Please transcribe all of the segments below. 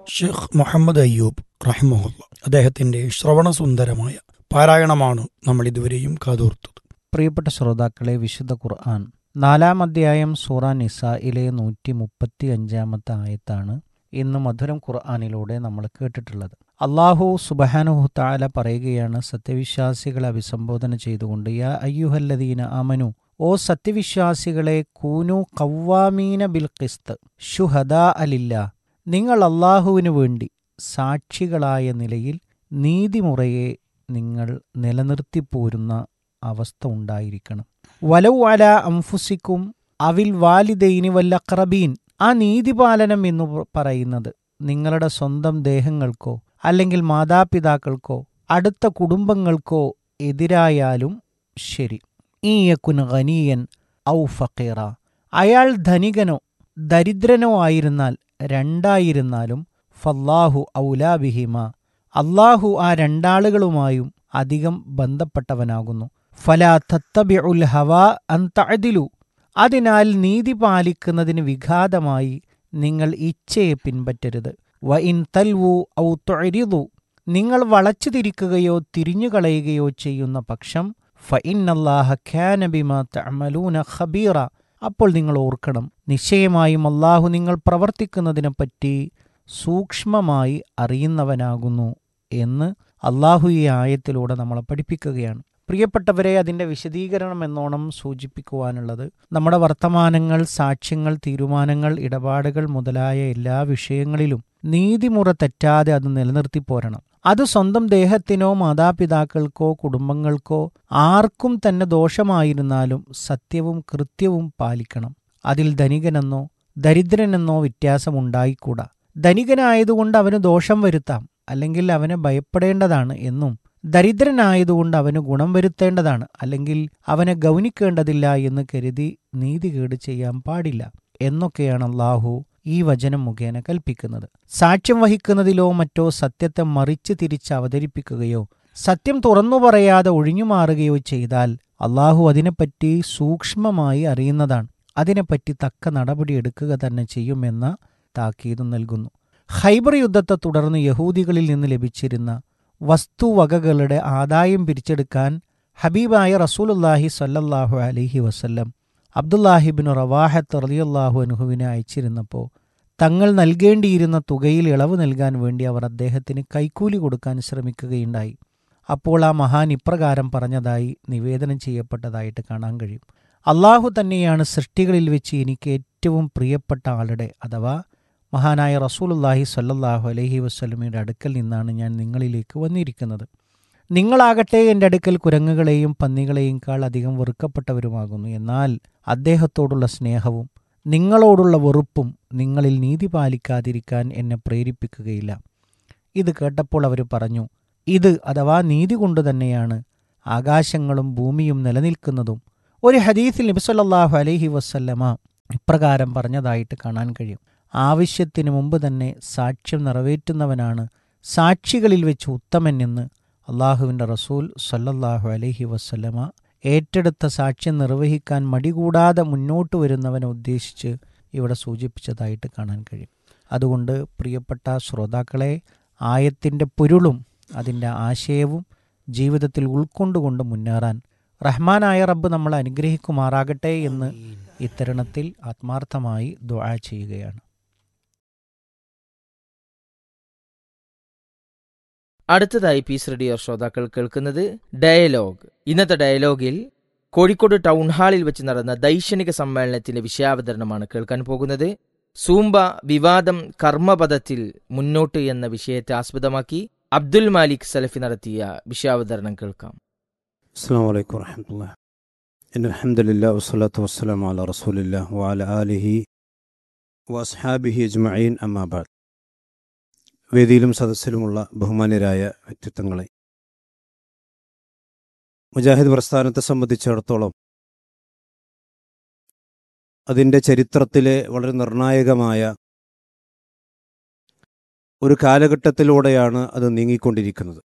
ഷെയ്ഖ് മുഹമ്മദ് അയ്യൂബ് റഹിമഹുല്ല അദ്ദേഹത്തിന്റെ ശ്രവണസുന്ദരമായ പാരായണമാണ് നമ്മൾ ഇതുവരെയും കാതോർത്തത് പ്രിയപ്പെട്ട ശ്രോതാക്കളെ വിശുദ്ധ ഖുർആൻ നാലാം അധ്യായം സൂറ നിസായിലെ നൂറ്റി മുപ്പത്തി അഞ്ചാമത്തെ ആയത്താണ് ഇന്ന് മധുരം ഖുർആാനിലൂടെ നമ്മൾ കേട്ടിട്ടുള്ളത് അള്ളാഹു സുബഹാനുഹു താല പറയുകയാണ് സത്യവിശ്വാസികളെ അഭിസംബോധന ചെയ്തുകൊണ്ട് യാ അയ്യുഹല്ലദീന അമനു ഓ സത്യവിശ്വാസികളെ കൂനു കവ്വാമീന ബിൽ ഖിസ്ത് ഷുഹദാ അലില്ല നിങ്ങൾ അള്ളാഹുവിനു വേണ്ടി സാക്ഷികളായ നിലയിൽ നീതിമുറയെ നിങ്ങൾ നിലനിർത്തിപ്പോരുന്ന അവസ്ഥ ഉണ്ടായിരിക്കണം വലൗ അല അംഫുസിക്കും അവിൽ വാലിദൈനി വല്ലക്രബീൻ ആ നീതിപാലനം എന്ന് പറയുന്നത് നിങ്ങളുടെ സ്വന്തം ദേഹങ്ങൾക്കോ അല്ലെങ്കിൽ മാതാപിതാക്കൾക്കോ അടുത്ത കുടുംബങ്ങൾക്കോ എതിരായാലും ശരി ഈ യക്കുൻ ഖനീയൻ ഔ ഫക്കീറ അയാൾ ധനികനോ ദരിദ്രനോ ആയിരുന്നാൽ രണ്ടായിരുന്നാലും ഫല്ലാഹു ഔലാബിഹിമ അള്ളാഹു ആ രണ്ടാളുകളുമായും അധികം ബന്ധപ്പെട്ടവനാകുന്നു ഫലാ തത്തബിഉൽ ഹവാ അൻ തഅദിലു അതിനാൽ നീതി പാലിക്കുന്നതിന് വിഘാതമായി നിങ്ങൾ ഇച്ഛയെ പിൻപറ്റരുത് വ ഇൻ തൽവു ഔ തൊഴിതു നിങ്ങൾ വളച്ചു തിരിക്കുകയോ തിരിഞ്ഞുകളയുകയോ ചെയ്യുന്ന പക്ഷം ഫ ഇന്നല്ലാഹ ഖാനബിമ തഅമലൂന ഖബീറ അപ്പോൾ നിങ്ങൾ ഓർക്കണം നിശ്ചയമായും അള്ളാഹു നിങ്ങൾ പ്രവർത്തിക്കുന്നതിനെപ്പറ്റി സൂക്ഷ്മമായി അറിയുന്നവനാകുന്നു എന്ന് അള്ളാഹു ഈ ആയത്തിലൂടെ നമ്മളെ പഠിപ്പിക്കുകയാണ് പ്രിയപ്പെട്ടവരെ അതിൻ്റെ വിശദീകരണം എന്നോണം സൂചിപ്പിക്കുവാനുള്ളത് നമ്മുടെ വർത്തമാനങ്ങൾ സാക്ഷ്യങ്ങൾ തീരുമാനങ്ങൾ ഇടപാടുകൾ മുതലായ എല്ലാ വിഷയങ്ങളിലും നീതിമുറ തെറ്റാതെ അത് നിലനിർത്തി പോരണം അത് സ്വന്തം ദേഹത്തിനോ മാതാപിതാക്കൾക്കോ കുടുംബങ്ങൾക്കോ ആർക്കും തന്നെ ദോഷമായിരുന്നാലും സത്യവും കൃത്യവും പാലിക്കണം അതിൽ ധനികനെന്നോ ദരിദ്രനെന്നോ വ്യത്യാസമുണ്ടായിക്കൂടാ ധനികനായതുകൊണ്ട് അവന് ദോഷം വരുത്താം അല്ലെങ്കിൽ അവനെ ഭയപ്പെടേണ്ടതാണ് എന്നും ദരിദ്രനായതുകൊണ്ട് അവന് ഗുണം വരുത്തേണ്ടതാണ് അല്ലെങ്കിൽ അവനെ ഗൗനിക്കേണ്ടതില്ല എന്ന് കരുതി നീതികേട് ചെയ്യാൻ പാടില്ല എന്നൊക്കെയാണ് അള്ളാഹു ഈ വചനം മുഖേന കൽപ്പിക്കുന്നത് സാക്ഷ്യം വഹിക്കുന്നതിലോ മറ്റോ സത്യത്തെ മറിച്ച് തിരിച്ച് അവതരിപ്പിക്കുകയോ സത്യം തുറന്നു പറയാതെ ഒഴിഞ്ഞുമാറുകയോ ചെയ്താൽ അള്ളാഹു അതിനെപ്പറ്റി സൂക്ഷ്മമായി അറിയുന്നതാണ് അതിനെപ്പറ്റി തക്ക നടപടിയെടുക്കുക തന്നെ ചെയ്യുമെന്ന താക്കീതും നൽകുന്നു ഹൈബർ യുദ്ധത്തെ തുടർന്ന് യഹൂദികളിൽ നിന്ന് ലഭിച്ചിരുന്ന വസ്തുവകകളുടെ ആദായം പിരിച്ചെടുക്കാൻ ഹബീബായ റസൂലുല്ലാഹി സല്ലല്ലാഹു അലൈഹി വസല്ലം അബ്ദുല്ലാഹിബിന് റവാഹത്ത് റലിയല്ലാഹു അനുഹുവിനെ അയച്ചിരുന്നപ്പോൾ തങ്ങൾ നൽകേണ്ടിയിരുന്ന തുകയിൽ ഇളവ് നൽകാൻ വേണ്ടി അവർ അദ്ദേഹത്തിന് കൈക്കൂലി കൊടുക്കാൻ ശ്രമിക്കുകയുണ്ടായി അപ്പോൾ ആ മഹാൻ ഇപ്രകാരം പറഞ്ഞതായി നിവേദനം ചെയ്യപ്പെട്ടതായിട്ട് കാണാൻ കഴിയും അള്ളാഹു തന്നെയാണ് സൃഷ്ടികളിൽ വെച്ച് എനിക്ക് ഏറ്റവും പ്രിയപ്പെട്ട ആളുടെ അഥവാ മഹാനായ റസൂലുല്ലാഹി സല്ലല്ലാഹു അലൈഹി വസ്ലമിയുടെ അടുക്കൽ നിന്നാണ് ഞാൻ നിങ്ങളിലേക്ക് വന്നിരിക്കുന്നത് നിങ്ങളാകട്ടെ എൻ്റെ അടുക്കൽ കുരങ്ങുകളെയും പന്നികളെയും കാൾ അധികം വെറുക്കപ്പെട്ടവരുമാകുന്നു എന്നാൽ അദ്ദേഹത്തോടുള്ള സ്നേഹവും നിങ്ങളോടുള്ള വെറുപ്പും നിങ്ങളിൽ നീതി പാലിക്കാതിരിക്കാൻ എന്നെ പ്രേരിപ്പിക്കുകയില്ല ഇത് കേട്ടപ്പോൾ അവർ പറഞ്ഞു ഇത് അഥവാ നീതി കൊണ്ട് തന്നെയാണ് ആകാശങ്ങളും ഭൂമിയും നിലനിൽക്കുന്നതും ഒരു ഹദീസിൽ നബിസല്ലാഹു അലൈഹി വസ്ല്ലമ ഇപ്രകാരം പറഞ്ഞതായിട്ട് കാണാൻ കഴിയും ആവശ്യത്തിന് മുമ്പ് തന്നെ സാക്ഷ്യം നിറവേറ്റുന്നവനാണ് സാക്ഷികളിൽ വെച്ച് ഉത്തമൻ എന്ന് അള്ളാഹുവിൻ്റെ റസൂൽ സല്ലല്ലാഹു അലൈഹി വസ്ലമ ഏറ്റെടുത്ത സാക്ഷ്യം നിർവഹിക്കാൻ മടികൂടാതെ മുന്നോട്ട് വരുന്നവനെ ഉദ്ദേശിച്ച് ഇവിടെ സൂചിപ്പിച്ചതായിട്ട് കാണാൻ കഴിയും അതുകൊണ്ട് പ്രിയപ്പെട്ട ശ്രോതാക്കളെ ആയത്തിൻ്റെ പൊരുളും അതിൻ്റെ ആശയവും ജീവിതത്തിൽ ഉൾക്കൊണ്ടുകൊണ്ട് മുന്നേറാൻ റഹ്മാനായ റബ്ബ് നമ്മളെ അനുഗ്രഹിക്കുമാറാകട്ടെ എന്ന് ഇത്തരുണത്തിൽ ആത്മാർത്ഥമായി ദുആ ചെയ്യുകയാണ് അടുത്തതായി പീസ് റേഡിയോ ശ്രോതാക്കൾ കേൾക്കുന്നത് ഡയലോഗ് ഇന്നത്തെ ഡയലോഗിൽ കോഴിക്കോട് ടൗൺ ഹാളിൽ വെച്ച് നടന്ന ദൈക്ഷണിക സമ്മേളനത്തിന്റെ വിഷയാവതരണമാണ് കേൾക്കാൻ പോകുന്നത് സൂംബ വിവാദം കർമ്മപദത്തിൽ മുന്നോട്ട് എന്ന വിഷയത്തെ ആസ്പദമാക്കി അബ്ദുൽ മാലിക് സലഫി നടത്തിയ വിഷയാവതരണം കേൾക്കാം السلام عليكم ورحمة الله إن الحمد لله والصلاة والسلام على رسول الله وعلى آله وأصحابه أجمعين أما بعد വേദിയിലും സദസ്സിലുമുള്ള ബഹുമാന്യരായ വ്യക്തിത്വങ്ങളെ മുജാഹിദ് പ്രസ്ഥാനത്തെ സംബന്ധിച്ചിടത്തോളം അതിൻ്റെ ചരിത്രത്തിലെ വളരെ നിർണായകമായ ഒരു കാലഘട്ടത്തിലൂടെയാണ് അത് നീങ്ങിക്കൊണ്ടിരിക്കുന്നത്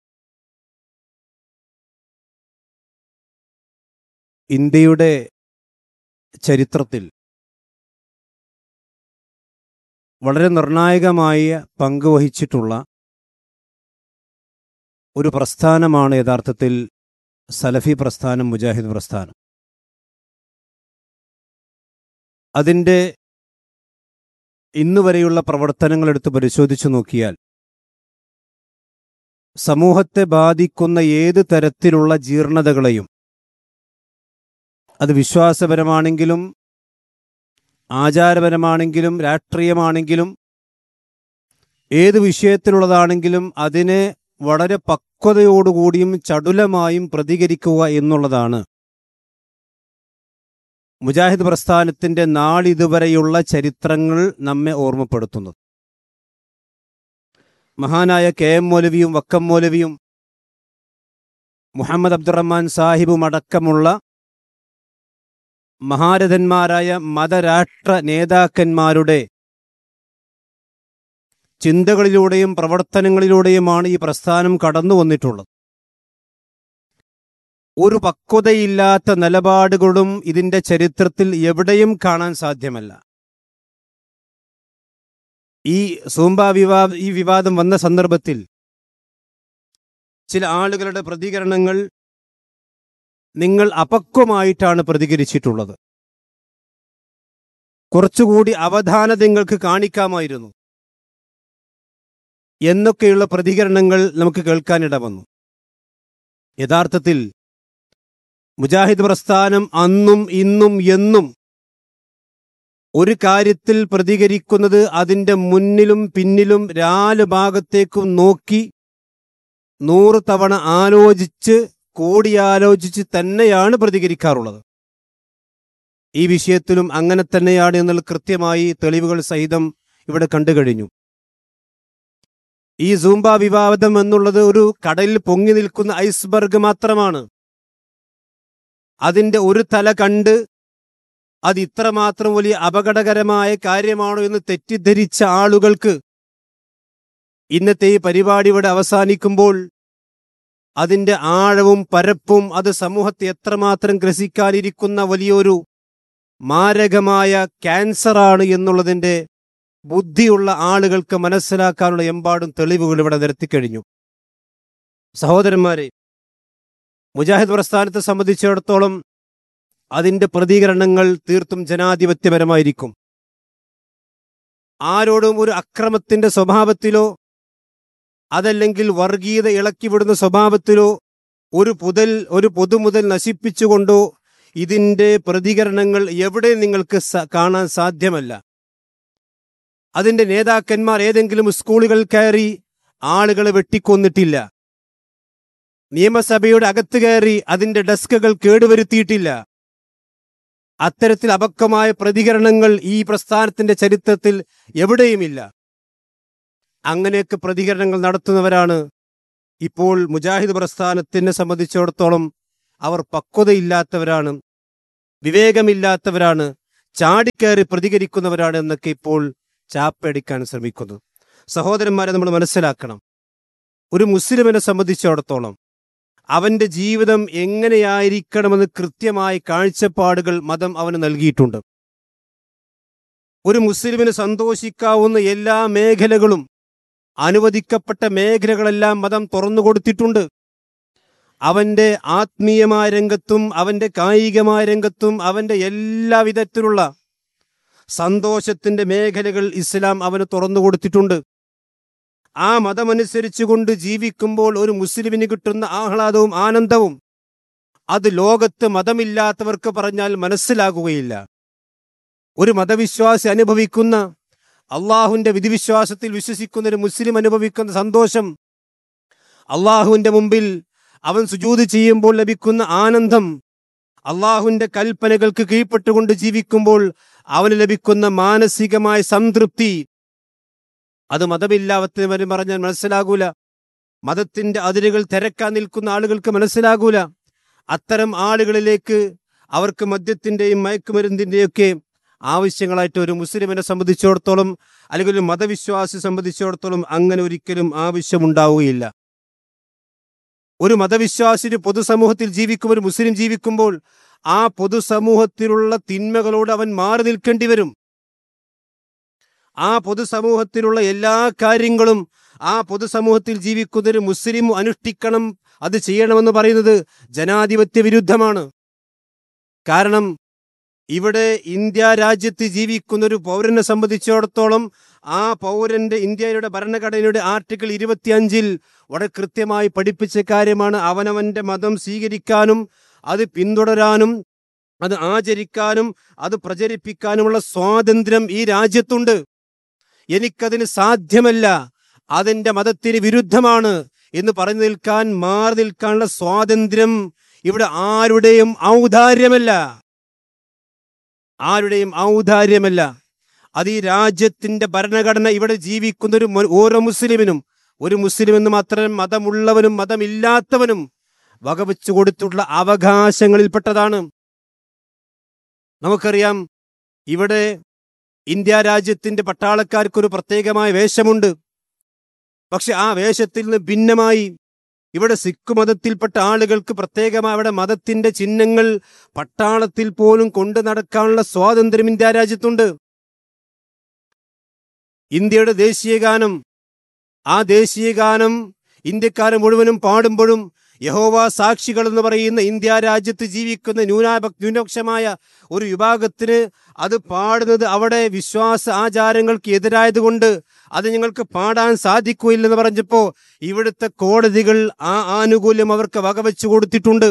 ഇന്ത്യയുടെ ചരിത്രത്തിൽ വളരെ നിർണായകമായ പങ്ക് വഹിച്ചിട്ടുള്ള ഒരു പ്രസ്ഥാനമാണ് യഥാർത്ഥത്തിൽ സലഫി പ്രസ്ഥാനം മുജാഹിദ് പ്രസ്ഥാനം അതിൻ്റെ ഇന്നുവരെയുള്ള പ്രവർത്തനങ്ങൾ എടുത്ത് പരിശോധിച്ചു നോക്കിയാൽ സമൂഹത്തെ ബാധിക്കുന്ന ഏത് തരത്തിലുള്ള ജീർണതകളെയും അത് വിശ്വാസപരമാണെങ്കിലും ആചാരപരമാണെങ്കിലും രാഷ്ട്രീയമാണെങ്കിലും ഏത് വിഷയത്തിലുള്ളതാണെങ്കിലും അതിനെ വളരെ പക്വതയോടുകൂടിയും ചടുലമായും പ്രതികരിക്കുക എന്നുള്ളതാണ് മുജാഹിദ് പ്രസ്ഥാനത്തിന്റെ നാളിതുവരെയുള്ള ചരിത്രങ്ങൾ നമ്മെ ഓർമ്മപ്പെടുത്തുന്നത് മഹാനായ കെ എം മൗലവിയും വക്കം മൗലവിയും മുഹമ്മദ് അബ്ദുറഹ്മാൻ സാഹിബും അടക്കമുള്ള മഹാരഥന്മാരായ മതരാഷ്ട്ര നേതാക്കന്മാരുടെ ചിന്തകളിലൂടെയും പ്രവർത്തനങ്ങളിലൂടെയുമാണ് ഈ പ്രസ്ഥാനം കടന്നു വന്നിട്ടുള്ളത് ഒരു പക്വതയില്ലാത്ത നിലപാടുകളും ഇതിന്റെ ചരിത്രത്തിൽ എവിടെയും കാണാൻ സാധ്യമല്ല ഈ സൂംബ വിവാ ഈ വിവാദം വന്ന സന്ദർഭത്തിൽ ചില ആളുകളുടെ പ്രതികരണങ്ങൾ നിങ്ങൾ അപക്വമായിട്ടാണ് പ്രതികരിച്ചിട്ടുള്ളത് കുറച്ചുകൂടി അവധാനത നിങ്ങൾക്ക് കാണിക്കാമായിരുന്നു എന്നൊക്കെയുള്ള പ്രതികരണങ്ങൾ നമുക്ക് കേൾക്കാനിട വന്നു യഥാർത്ഥത്തിൽ മുജാഹിദ് പ്രസ്ഥാനം അന്നും ഇന്നും എന്നും ഒരു കാര്യത്തിൽ പ്രതികരിക്കുന്നത് അതിൻ്റെ മുന്നിലും പിന്നിലും നാല് ഭാഗത്തേക്കും നോക്കി നൂറ് തവണ ആലോചിച്ച് കൂടിയാലോചിച്ച് തന്നെയാണ് പ്രതികരിക്കാറുള്ളത് ഈ വിഷയത്തിലും അങ്ങനെ തന്നെയാണ് എന്നുള്ള കൃത്യമായി തെളിവുകൾ സഹിതം ഇവിടെ കണ്ടു കഴിഞ്ഞു ഈ സൂംബ വിവാദം എന്നുള്ളത് ഒരു കടലിൽ പൊങ്ങി നിൽക്കുന്ന ഐസ്ബർഗ് മാത്രമാണ് അതിന്റെ ഒരു തല കണ്ട് അത് ഇത്രമാത്രം വലിയ അപകടകരമായ കാര്യമാണോ എന്ന് തെറ്റിദ്ധരിച്ച ആളുകൾക്ക് ഇന്നത്തെ ഈ പരിപാടി ഇവിടെ അവസാനിക്കുമ്പോൾ അതിന്റെ ആഴവും പരപ്പും അത് സമൂഹത്തെ എത്രമാത്രം ഗ്രസിക്കാനിരിക്കുന്ന വലിയൊരു മാരകമായ ക്യാൻസറാണ് എന്നുള്ളതിന്റെ ബുദ്ധിയുള്ള ആളുകൾക്ക് മനസ്സിലാക്കാനുള്ള എമ്പാടും തെളിവുകൾ ഇവിടെ നിരത്തിക്കഴിഞ്ഞു സഹോദരന്മാരെ മുജാഹിദ് പ്രസ്ഥാനത്തെ സംബന്ധിച്ചിടത്തോളം അതിന്റെ പ്രതികരണങ്ങൾ തീർത്തും ജനാധിപത്യപരമായിരിക്കും ആരോടും ഒരു അക്രമത്തിന്റെ സ്വഭാവത്തിലോ അതല്ലെങ്കിൽ വർഗീയത ഇളക്കിവിടുന്ന സ്വഭാവത്തിലോ ഒരു പുതൽ ഒരു പൊതുമുതൽ നശിപ്പിച്ചുകൊണ്ടോ ഇതിന്റെ പ്രതികരണങ്ങൾ എവിടെ നിങ്ങൾക്ക് സ- കാണാൻ സാധ്യമല്ല അതിന്റെ നേതാക്കന്മാർ ഏതെങ്കിലും സ്കൂളുകൾ കയറി ആളുകളെ വെട്ടിക്കൊന്നിട്ടില്ല നിയമസഭയുടെ അകത്ത് കയറി അതിന്റെ ഡെസ്കുകൾ കേടുവരുത്തിയിട്ടില്ല അത്തരത്തിൽ അപക്വമായ പ്രതികരണങ്ങൾ ഈ പ്രസ്ഥാനത്തിന്റെ ചരിത്രത്തിൽ എവിടെയുമില്ല അങ്ങനെയൊക്കെ പ്രതികരണങ്ങൾ നടത്തുന്നവരാണ് ഇപ്പോൾ മുജാഹിദ് പ്രസ്ഥാനത്തിനെ സംബന്ധിച്ചിടത്തോളം അവർ പക്വതയില്ലാത്തവരാണ് വിവേകമില്ലാത്തവരാണ് ചാടിക്കയറി പ്രതികരിക്കുന്നവരാണ് എന്നൊക്കെ ഇപ്പോൾ ചാപ്പടിക്കാൻ ശ്രമിക്കുന്നത് സഹോദരന്മാരെ നമ്മൾ മനസ്സിലാക്കണം ഒരു മുസ്ലിമിനെ സംബന്ധിച്ചിടത്തോളം അവന്റെ ജീവിതം എങ്ങനെയായിരിക്കണമെന്ന് കൃത്യമായ കാഴ്ചപ്പാടുകൾ മതം അവന് നൽകിയിട്ടുണ്ട് ഒരു മുസ്ലിമിന് സന്തോഷിക്കാവുന്ന എല്ലാ മേഖലകളും അനുവദിക്കപ്പെട്ട മേഖലകളെല്ലാം മതം തുറന്നു കൊടുത്തിട്ടുണ്ട് അവന്റെ ആത്മീയമായ രംഗത്തും അവന്റെ കായികമായ രംഗത്തും അവന്റെ എല്ലാ വിധത്തിലുള്ള സന്തോഷത്തിന്റെ മേഖലകൾ ഇസ്ലാം അവന് തുറന്നു കൊടുത്തിട്ടുണ്ട് ആ മതമനുസരിച്ചുകൊണ്ട് ജീവിക്കുമ്പോൾ ഒരു മുസ്ലിമിന് കിട്ടുന്ന ആഹ്ലാദവും ആനന്ദവും അത് ലോകത്ത് മതമില്ലാത്തവർക്ക് പറഞ്ഞാൽ മനസ്സിലാകുകയില്ല ഒരു മതവിശ്വാസി അനുഭവിക്കുന്ന അള്ളാഹുവിന്റെ വിധിവിശ്വാസത്തിൽ വിശ്വസിക്കുന്ന ഒരു മുസ്ലിം അനുഭവിക്കുന്ന സന്തോഷം അള്ളാഹുവിന്റെ മുമ്പിൽ അവൻ സുജൂത് ചെയ്യുമ്പോൾ ലഭിക്കുന്ന ആനന്ദം അള്ളാഹുവിന്റെ കൽപ്പനകൾക്ക് കീഴ്പ്പെട്ടുകൊണ്ട് ജീവിക്കുമ്പോൾ അവന് ലഭിക്കുന്ന മാനസികമായ സംതൃപ്തി അത് മതമില്ലാത്തവരും പറഞ്ഞാൽ മനസ്സിലാകൂല മതത്തിന്റെ അതിരുകൾ തിരക്കാൻ നിൽക്കുന്ന ആളുകൾക്ക് മനസ്സിലാകൂല അത്തരം ആളുകളിലേക്ക് അവർക്ക് മദ്യത്തിന്റെയും മയക്കുമരുന്നിന്റെയൊക്കെ ആവശ്യങ്ങളായിട്ട് ഒരു മുസ്ലിമിനെ സംബന്ധിച്ചിടത്തോളം അല്ലെങ്കിൽ ഒരു മതവിശ്വാസി സംബന്ധിച്ചിടത്തോളം അങ്ങനെ ഒരിക്കലും ആവശ്യമുണ്ടാവുകയില്ല ഒരു മതവിശ്വാസി പൊതുസമൂഹത്തിൽ ജീവിക്കും ഒരു മുസ്ലിം ജീവിക്കുമ്പോൾ ആ പൊതുസമൂഹത്തിലുള്ള തിന്മകളോട് അവൻ മാറി നിൽക്കേണ്ടി വരും ആ പൊതുസമൂഹത്തിലുള്ള എല്ലാ കാര്യങ്ങളും ആ പൊതുസമൂഹത്തിൽ ജീവിക്കുന്ന ഒരു മുസ്ലിം അനുഷ്ഠിക്കണം അത് ചെയ്യണമെന്ന് പറയുന്നത് ജനാധിപത്യ വിരുദ്ധമാണ് കാരണം ഇവിടെ ഇന്ത്യ രാജ്യത്ത് ജീവിക്കുന്ന ഒരു പൗരനെ സംബന്ധിച്ചിടത്തോളം ആ പൗരന്റെ ഇന്ത്യയുടെ ഭരണഘടനയുടെ ആർട്ടിക്കിൾ ഇരുപത്തിയഞ്ചിൽ വളരെ കൃത്യമായി പഠിപ്പിച്ച കാര്യമാണ് അവനവന്റെ മതം സ്വീകരിക്കാനും അത് പിന്തുടരാനും അത് ആചരിക്കാനും അത് പ്രചരിപ്പിക്കാനുമുള്ള സ്വാതന്ത്ര്യം ഈ രാജ്യത്തുണ്ട് എനിക്കതിന് സാധ്യമല്ല അതെന്റെ മതത്തിന് വിരുദ്ധമാണ് എന്ന് പറഞ്ഞു നിൽക്കാൻ മാറി നിൽക്കാനുള്ള സ്വാതന്ത്ര്യം ഇവിടെ ആരുടെയും ഔദാര്യമല്ല ആരുടെയും ഔദാര്യമല്ല അത് ഈ രാജ്യത്തിന്റെ ഭരണഘടന ഇവിടെ ജീവിക്കുന്ന ഒരു മു- ഓരോ മുസ്ലിമിനും ഒരു മുസ്ലിം എന്ന് മാത്രം മതമുള്ളവനും മതമില്ലാത്തവനും വകവെച്ചു കൊടുത്തിട്ടുള്ള അവകാശങ്ങളിൽപ്പെട്ടതാണ് നമുക്കറിയാം ഇവിടെ ഇന്ത്യ രാജ്യത്തിന്റെ പട്ടാളക്കാർക്കൊരു പ്രത്യേകമായ വേഷമുണ്ട് പക്ഷെ ആ വേഷത്തിൽ നിന്ന് ഭിന്നമായി ഇവിടെ സിഖ് മതത്തിൽപ്പെട്ട ആളുകൾക്ക് പ്രത്യേകമായി അവിടെ മതത്തിന്റെ ചിഹ്നങ്ങൾ പട്ടാളത്തിൽ പോലും കൊണ്ടു നടക്കാനുള്ള സ്വാതന്ത്ര്യം ഇന്ത്യ രാജ്യത്തുണ്ട് ഇന്ത്യയുടെ ദേശീയ ഗാനം ആ ദേശീയ ഗാനം ഇന്ത്യക്കാരെ മുഴുവനും പാടുമ്പോഴും യഹോവ സാക്ഷികൾ എന്ന് പറയുന്ന ഇന്ത്യ രാജ്യത്ത് ജീവിക്കുന്ന ന്യൂനാപ ന്യൂനപക്ഷമായ ഒരു വിഭാഗത്തിന് അത് പാടുന്നത് അവിടെ വിശ്വാസ ആചാരങ്ങൾക്ക് എതിരായതുകൊണ്ട് അത് ഞങ്ങൾക്ക് പാടാൻ സാധിക്കുകയില്ലെന്ന് പറഞ്ഞപ്പോ ഇവിടുത്തെ കോടതികൾ ആ ആനുകൂല്യം അവർക്ക് വകവെച്ചു കൊടുത്തിട്ടുണ്ട്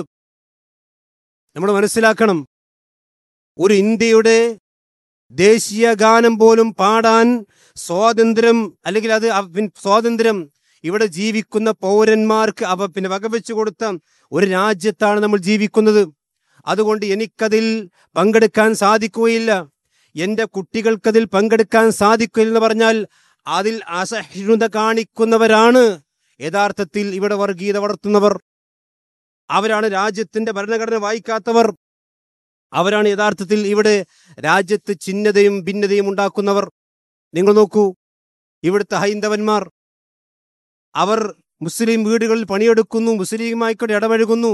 നമ്മൾ മനസ്സിലാക്കണം ഒരു ഇന്ത്യയുടെ ദേശീയ ഗാനം പോലും പാടാൻ സ്വാതന്ത്ര്യം അല്ലെങ്കിൽ അത് അവ- പിൻ- സ്വാതന്ത്ര്യം ഇവിടെ ജീവിക്കുന്ന പൗരന്മാർക്ക് അവ പിന്നെ വകവെച്ചു കൊടുത്ത ഒരു രാജ്യത്താണ് നമ്മൾ ജീവിക്കുന്നത് അതുകൊണ്ട് എനിക്കതിൽ പങ്കെടുക്കാൻ സാധിക്കുകയില്ല എൻ്റെ കുട്ടികൾക്കതിൽ പങ്കെടുക്കാൻ സാധിക്കില്ല എന്ന് പറഞ്ഞാൽ അതിൽ അസഹിഷ്ണുത കാണിക്കുന്നവരാണ് യഥാർത്ഥത്തിൽ ഇവിടെ വർഗീയത വളർത്തുന്നവർ അവരാണ് രാജ്യത്തിന്റെ ഭരണഘടന വായിക്കാത്തവർ അവരാണ് യഥാർത്ഥത്തിൽ ഇവിടെ രാജ്യത്ത് ചിഹ്നതയും ഭിന്നതയും ഉണ്ടാക്കുന്നവർ നിങ്ങൾ നോക്കൂ ഇവിടുത്തെ ഹൈന്ദവന്മാർ അവർ മുസ്ലിം വീടുകളിൽ പണിയെടുക്കുന്നു മുസ്ലിമായിക്കൂടെ ഇടപഴകുന്നു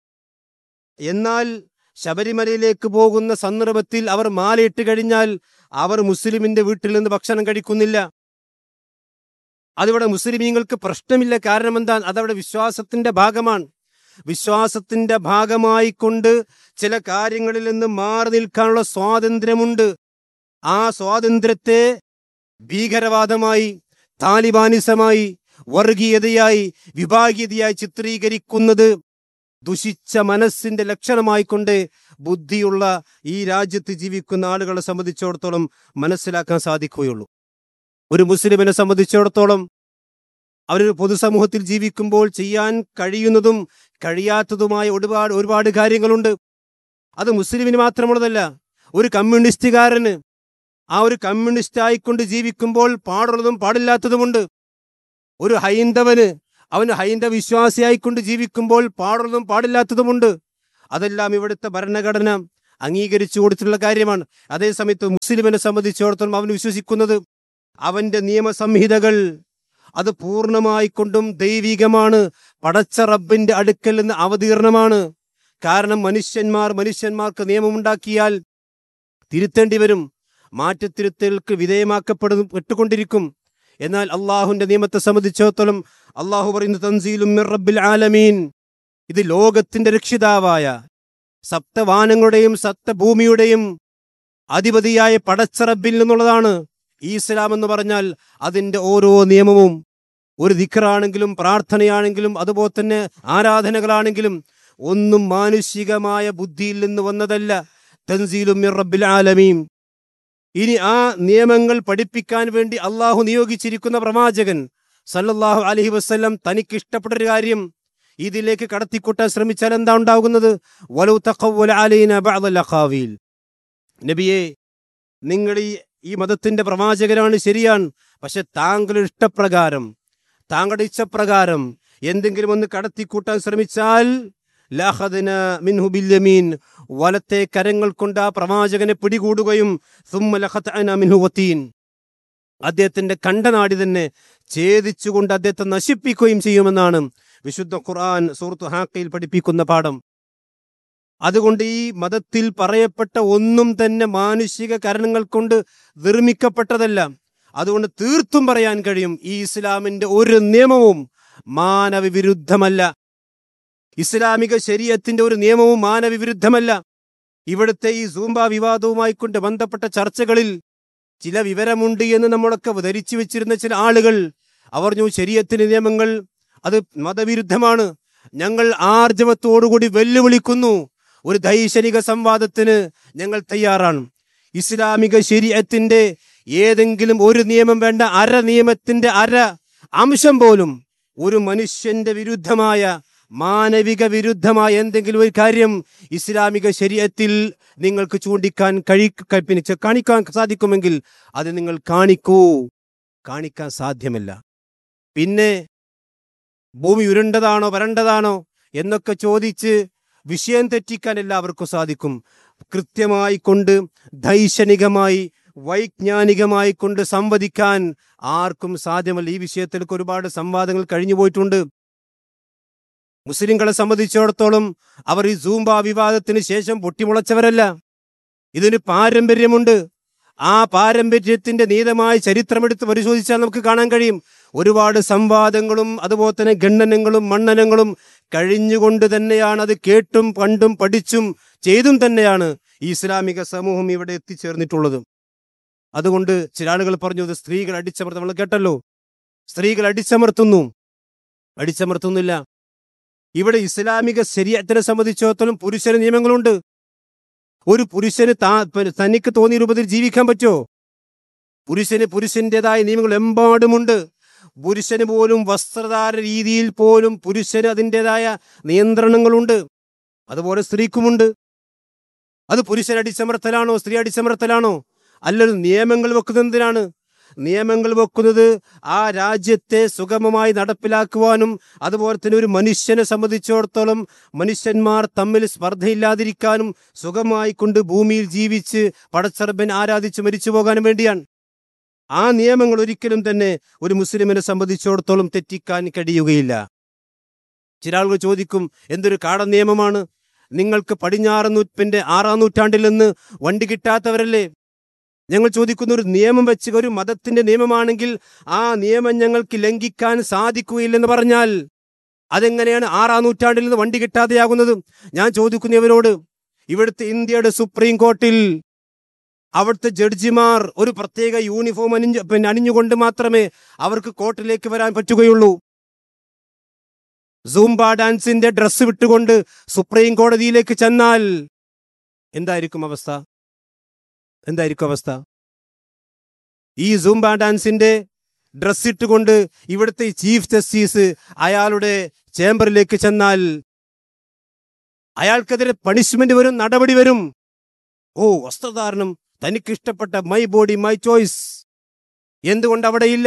എന്നാൽ ശബരിമലയിലേക്ക് പോകുന്ന സന്ദർഭത്തിൽ അവർ മാലയിട്ട് കഴിഞ്ഞാൽ അവർ മുസ്ലിമിന്റെ വീട്ടിൽ നിന്ന് ഭക്ഷണം കഴിക്കുന്നില്ല അതിവിടെ മുസ്ലിമീങ്ങൾക്ക് പ്രശ്നമില്ല കാരണം എന്താ അതവിടെ വിശ്വാസത്തിന്റെ ഭാഗമാണ് വിശ്വാസത്തിന്റെ ഭാഗമായി കൊണ്ട് ചില കാര്യങ്ങളിൽ നിന്ന് മാറി നിൽക്കാനുള്ള സ്വാതന്ത്ര്യമുണ്ട് ആ സ്വാതന്ത്ര്യത്തെ ഭീകരവാദമായി താലിബാനിസമായി വർഗീയതയായി വിഭാഗീയതയായി ചിത്രീകരിക്കുന്നത് ദുഷിച്ച മനസ്സിന്റെ ലക്ഷണമായിക്കൊണ്ട് ബുദ്ധിയുള്ള ഈ രാജ്യത്ത് ജീവിക്കുന്ന ആളുകളെ സംബന്ധിച്ചിടത്തോളം മനസ്സിലാക്കാൻ സാധിക്കുകയുള്ളൂ ഒരു മുസ്ലിമിനെ സംബന്ധിച്ചിടത്തോളം അവരൊരു പൊതുസമൂഹത്തിൽ ജീവിക്കുമ്പോൾ ചെയ്യാൻ കഴിയുന്നതും കഴിയാത്തതുമായ ഒരുപാട് ഒരുപാട് കാര്യങ്ങളുണ്ട് അത് മുസ്ലിമിന് മാത്രമുള്ളതല്ല ഒരു കമ്മ്യൂണിസ്റ്റുകാരന് ആ ഒരു കമ്മ്യൂണിസ്റ്റ് ആയിക്കൊണ്ട് ജീവിക്കുമ്പോൾ പാടുള്ളതും പാടില്ലാത്തതുമുണ്ട് ഒരു ഹൈന്ദവന് അവന് ഹൈന്ദവ വിശ്വാസിയായിക്കൊണ്ട് ജീവിക്കുമ്പോൾ പാടുള്ളതും പാടില്ലാത്തതുമുണ്ട് അതെല്ലാം ഇവിടുത്തെ ഭരണഘടന അംഗീകരിച്ചു കൊടുത്തിട്ടുള്ള കാര്യമാണ് അതേസമയത്ത് മുസ്ലിമിനെ സംബന്ധിച്ചിടത്തോളം അവൻ വിശ്വസിക്കുന്നത് അവന്റെ നിയമസംഹിതകൾ അത് പൂർണ്ണമായിക്കൊണ്ടും ദൈവികമാണ് പടച്ച റബ്ബിന്റെ അടുക്കൽ നിന്ന് അവതീർണമാണ് കാരണം മനുഷ്യന്മാർ മനുഷ്യന്മാർക്ക് നിയമമുണ്ടാക്കിയാൽ തിരുത്തേണ്ടി വരും മാറ്റത്തിരുത്തലുകൾക്ക് വിധേയമാക്കപ്പെടും പെട്ടുകൊണ്ടിരിക്കും എന്നാൽ അള്ളാഹുവിന്റെ നിയമത്തെ സംബന്ധിച്ചിടത്തോളം അള്ളാഹു പറയുന്നു തൻസീലും മിർ റബ്ബിൽ ആലമീൻ ഇത് ലോകത്തിന്റെ രക്ഷിതാവായ സപ്തവാനങ്ങളുടെയും സപ്തഭൂമിയുടെയും അധിപതിയായ പടച്ചറബിൽ നിന്നുള്ളതാണ് ഈ ഇസ്ലാം എന്ന് പറഞ്ഞാൽ അതിന്റെ ഓരോ നിയമവും ഒരു ദിഖറാണെങ്കിലും പ്രാർത്ഥനയാണെങ്കിലും അതുപോലെ തന്നെ ആരാധനകളാണെങ്കിലും ഒന്നും മാനുഷികമായ ബുദ്ധിയിൽ നിന്ന് വന്നതല്ല തൻസീലും മിർ റബ്ബിൽ ആലമീൻ ഇനി ആ നിയമങ്ങൾ പഠിപ്പിക്കാൻ വേണ്ടി അള്ളാഹു നിയോഗിച്ചിരിക്കുന്ന പ്രവാചകൻ സല്ലല്ലാഹു അലൈഹി വസ്ല്ലം തനിക്ക് ഇഷ്ടപ്പെട്ട ഒരു കാര്യം ഇതിലേക്ക് കടത്തിക്കൂട്ടാൻ ശ്രമിച്ചാൽ എന്താ ഉണ്ടാകുന്നത് വലു തഖവ്വല അലൈന ബഅദൽ അഖാവീൽ നബിയെ നിങ്ങൾ ഈ ഈ മതത്തിന്റെ പ്രവാചകനാണ് ശരിയാണ് പക്ഷെ താങ്കളുടെ ഇഷ്ടപ്രകാരം താങ്കളുടെ ഇച്ഛപ്രകാരം എന്തെങ്കിലും ഒന്ന് കടത്തിക്കൂട്ടാൻ ശ്രമിച്ചാൽ ലഹദന മിൻഹു ബില്യമീൻ വലത്തെ കരങ്ങൾ കൊണ്ട് ആ പ്രവാചകനെ പിടികൂടുകയും സുമ്മ ലഖത്അന മിൻഹു വതീൻ അദ്ദേഹത്തിന്റെ കണ്ടനാടി തന്നെ ഛേദിച്ചുകൊണ്ട് അദ്ദേഹത്തെ നശിപ്പിക്കുകയും ചെയ്യുമെന്നാണ് വിശുദ്ധ ഖുർആൻ സൂറത്ത് ഹാക്കയിൽ പഠിപ്പിക്കുന്ന പാഠം അതുകൊണ്ട് ഈ മതത്തിൽ പറയപ്പെട്ട ഒന്നും തന്നെ മാനുഷിക കാരണങ്ങൾ കൊണ്ട് നിർമ്മിക്കപ്പെട്ടതല്ല അതുകൊണ്ട് തീർത്തും പറയാൻ കഴിയും ഈ ഇസ്ലാമിന്റെ ഒരു നിയമവും മാനവവിരുദ്ധമല്ല ഇസ്ലാമിക ശരീരത്തിന്റെ ഒരു നിയമവും മാനവവിരുദ്ധമല്ല ഇവിടുത്തെ ഈ സൂംബ വിവാദവുമായി കൊണ്ട് ബന്ധപ്പെട്ട ചർച്ചകളിൽ ചില വിവരമുണ്ട് എന്ന് നമ്മളൊക്കെ ധരിച്ചു വെച്ചിരുന്ന ചില ആളുകൾ അവർ പറഞ്ഞു ശരീരത്തിന്റെ നിയമങ്ങൾ അത് മതവിരുദ്ധമാണ് ഞങ്ങൾ ആർജവത്തോടുകൂടി വെല്ലുവിളിക്കുന്നു ഒരു ദൈശനിക സംവാദത്തിന് ഞങ്ങൾ തയ്യാറാണ് ഇസ്ലാമിക ശരീരത്തിന്റെ ഏതെങ്കിലും ഒരു നിയമം വേണ്ട അര നിയമത്തിന്റെ അര അംശം പോലും ഒരു മനുഷ്യന്റെ വിരുദ്ധമായ മാനവിക വിരുദ്ധമായ എന്തെങ്കിലും ഒരു കാര്യം ഇസ്ലാമിക ശരീരത്തിൽ നിങ്ങൾക്ക് ചൂണ്ടിക്കാൻ കഴി ക- പിന്നെ ചെ- കാണിക്കാൻ സാധിക്കുമെങ്കിൽ അത് നിങ്ങൾ കാണിക്കൂ കാണിക്കാൻ സാധ്യമല്ല പിന്നെ ഭൂമി ഉരുണ്ടതാണോ വരണ്ടതാണോ എന്നൊക്കെ ചോദിച്ച് വിഷയം തെറ്റിക്കാൻ എല്ലാവർക്കും സാധിക്കും കൃത്യമായി കൊണ്ട് ദൈശനികമായി വൈജ്ഞാനികമായി കൊണ്ട് സംവദിക്കാൻ ആർക്കും സാധ്യമല്ല ഈ വിഷയത്തിലേക്ക് ഒരുപാട് സംവാദങ്ങൾ കഴിഞ്ഞു പോയിട്ടുണ്ട് മുസ്ലിങ്ങളെ സംബന്ധിച്ചിടത്തോളം അവർ ഈ സൂംബ വിവാദത്തിന് ശേഷം പൊട്ടിമുളച്ചവരല്ല ഇതിന് പാരമ്പര്യമുണ്ട് ആ പാരമ്പര്യത്തിന്റെ നീതമായ ചരിത്രമെടുത്ത് പരിശോധിച്ചാൽ നമുക്ക് കാണാൻ കഴിയും ഒരുപാട് സംവാദങ്ങളും അതുപോലെ തന്നെ ഗണ്ണനങ്ങളും മണ്ണനങ്ങളും കഴിഞ്ഞുകൊണ്ട് തന്നെയാണ് അത് കേട്ടും കണ്ടും പഠിച്ചും ചെയ്തും തന്നെയാണ് ഈ ഇസ്ലാമിക സമൂഹം ഇവിടെ എത്തിച്ചേർന്നിട്ടുള്ളത് അതുകൊണ്ട് ചില ആളുകൾ പറഞ്ഞു ഇത് സ്ത്രീകൾ അടിച്ചമർത്തും നമ്മൾ കേട്ടല്ലോ സ്ത്രീകൾ അടിച്ചമർത്തുന്നു അടിച്ചമർത്തുന്നില്ല ഇവിടെ ഇസ്ലാമിക ശരീരത്തിനെ സംബന്ധിച്ചിടത്തോളം പുരുഷന് നിയമങ്ങളുണ്ട് ഒരു പുരുഷന് താ പ- തനിക്ക് തോന്നിയ രൂപത്തിൽ ജീവിക്കാൻ പറ്റുമോ പുരുഷന് പുരുഷന്റേതായ നിയമങ്ങൾ എമ്പാടുമുണ്ട് പുരുഷന് പോലും വസ്ത്രധാര രീതിയിൽ പോലും പുരുഷന് അതിൻ്റെതായ നിയന്ത്രണങ്ങളുണ്ട് അതുപോലെ സ്ത്രീക്കുമുണ്ട് അത് പുരുഷൻ അടിച്ചമർത്തലാണോ സ്ത്രീ അടിച്ചമർത്തലാണോ അല്ലൊരു നിയമങ്ങൾ വെക്കുന്നത് എന്തിനാണ് നിയമങ്ങൾ വെക്കുന്നത് ആ രാജ്യത്തെ സുഗമമായി നടപ്പിലാക്കുവാനും അതുപോലെ തന്നെ ഒരു മനുഷ്യനെ സംബന്ധിച്ചിടത്തോളം മനുഷ്യന്മാർ തമ്മിൽ സ്പർദ്ധയില്ലാതിരിക്കാനും സുഖമായി കൊണ്ട് ഭൂമിയിൽ ജീവിച്ച് പടച്ചറബൻ ആരാധിച്ച് മരിച്ചു പോകാനും വേണ്ടിയാണ് ആ നിയമങ്ങൾ ഒരിക്കലും തന്നെ ഒരു മുസ്ലിമിനെ സംബന്ധിച്ചിടത്തോളം തെറ്റിക്കാൻ കഴിയുകയില്ല ചില ആളുകൾ ചോദിക്കും എന്തൊരു കാടൻ നിയമമാണ് നിങ്ങൾക്ക് പടിഞ്ഞാറ് നൂറ്റിന്റെ ആറാം നൂറ്റാണ്ടിൽ നിന്ന് വണ്ടി കിട്ടാത്തവരല്ലേ ഞങ്ങൾ ചോദിക്കുന്ന ഒരു നിയമം വെച്ച് ഒരു മതത്തിന്റെ നിയമമാണെങ്കിൽ ആ നിയമം ഞങ്ങൾക്ക് ലംഘിക്കാൻ സാധിക്കുകയില്ലെന്ന് പറഞ്ഞാൽ അതെങ്ങനെയാണ് ആറാം നൂറ്റാണ്ടിൽ നിന്ന് വണ്ടി കിട്ടാതെയാകുന്നത് ഞാൻ ചോദിക്കുന്നവരോട് ഇവിടുത്തെ ഇന്ത്യയുടെ സുപ്രീം കോർട്ടിൽ അവിടുത്തെ ജഡ്ജിമാർ ഒരു പ്രത്യേക യൂണിഫോം അണിഞ്ഞ് പിന്നെ അണിഞ്ഞുകൊണ്ട് മാത്രമേ അവർക്ക് കോർട്ടിലേക്ക് വരാൻ പറ്റുകയുള്ളൂ സൂംബ ഡാൻസിന്റെ ഡ്രസ്സ് വിട്ടുകൊണ്ട് സുപ്രീം കോടതിയിലേക്ക് ചെന്നാൽ എന്തായിരിക്കും അവസ്ഥ എന്തായിരിക്കും അവസ്ഥ ഈ സൂംബ ഡാൻസിന്റെ ഡ്രസ് ഇട്ടുകൊണ്ട് ഇവിടുത്തെ ചീഫ് ജസ്റ്റിസ് അയാളുടെ ചേംബറിലേക്ക് ചെന്നാൽ അയാൾക്കെതിരെ പണിഷ്മെന്റ് വരും നടപടി വരും ഓ വസ്ത്രധാരണം തനിക്ക് ഇഷ്ടപ്പെട്ട മൈ ബോഡി മൈ ചോയ്സ് എന്തുകൊണ്ട് അവിടെയില്ല